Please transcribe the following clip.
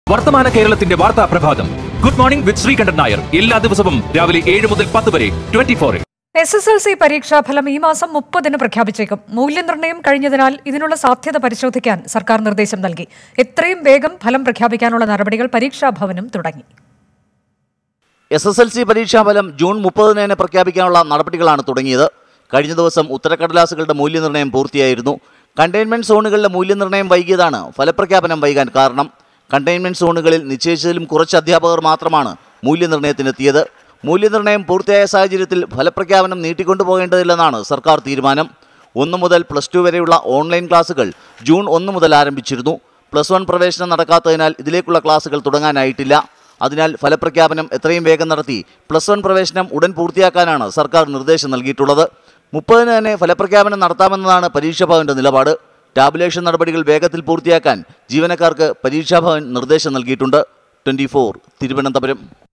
വർത്തമാന കേരളത്തിന്റെ വാർത്താ പ്രഭാതം good morning with Sreekandan Nair എല്ലാ ദിവസവും രാവിലെ ഏഴ് മുതൽ പത്ത് വരെ ട്വന്റി ഫോറിൽ എസ് എസ് എൽ സി പരീക്ഷാഫലം ഈ മാസം മുപ്പതിന് പ്രഖ്യാപിച്ചേക്കും മൂല്യനിർണ്ണയം കഴിഞ്ഞതിനാൽ ഇതിനുള്ള സാധ്യത പരിശോധിക്കാൻ സർക്കാർ നിർദ്ദേശം നൽകി എത്രയും വേഗം ഫലം പ്രഖ്യാപിക്കാനുള്ള നടപടികൾ പരീക്ഷാഭവനും തുടങ്ങി എസ് എസ് എൽ സി പരീക്ഷാഫലം ജൂൺ മുപ്പതിന് തന്നെ പ്രഖ്യാപിക്കാനുള്ള നടപടികളാണ് തുടങ്ങിയത് കഴിഞ്ഞ ദിവസം ഉത്തരക്കടലാസുകളുടെ മൂല്യനിർണ്ണയം പൂർത്തിയായിരുന്നു കണ്ടെയ്ൻമെന്റ് സോണുകളിലെ മൂല്യനിർണ്ണയം വൈകിയതാണ് ഫലപ്രഖ്യാപനം വൈകാൻ കാരണം കണ്ടെയ്ൻമെന്റ് സോണുകളിൽ നിശ്ചയിച്ചതിലും കുറച്ച് അധ്യാപകർ മാത്രമാണ് മൂല്യനിർണ്ണയത്തിനെത്തിയത് മൂല്യനിർണ്ണയം പൂർത്തിയായ സാഹചര്യത്തിൽ ഫലപ്രഖ്യാപനം നീട്ടിക്കൊണ്ടുപോകേണ്ടതില്ലെന്നാണ് സർക്കാർ തീരുമാനം ഒന്ന് മുതൽ പ്ലസ് ടു വരെയുള്ള ഓൺലൈൻ ക്ലാസുകൾ ജൂൺ ഒന്ന് മുതൽ ആരംഭിച്ചിരുന്നു പ്ലസ് വൺ പ്രവേശനം നടക്കാത്തതിനാൽ ഇതിലേക്കുള്ള ക്ലാസുകൾ തുടങ്ങാനായിട്ടില്ല അതിനാൽ ഫലപ്രഖ്യാപനം എത്രയും വേഗം നടത്തി പ്ലസ് വൺ പ്രവേശനം ഉടൻ പൂർത്തിയാക്കാനാണ് സർക്കാർ നിർദ്ദേശം നൽകിയിട്ടുള്ളത് മുപ്പതിന് തന്നെ ഫലപ്രഖ്യാപനം നടത്താമെന്നതാണ് പരീക്ഷാഭവന്റെ നിലപാട് ടാബുലേഷൻ നടപടികൾ വേഗത്തിൽ പൂർത്തിയാക്കാൻ ജീവനക്കാർക്ക് പരീക്ഷാഭവൻ നിർദ്ദേശം നൽകിയിട്ടുണ്ട് ട്വന്റി തിരുവനന്തപുരം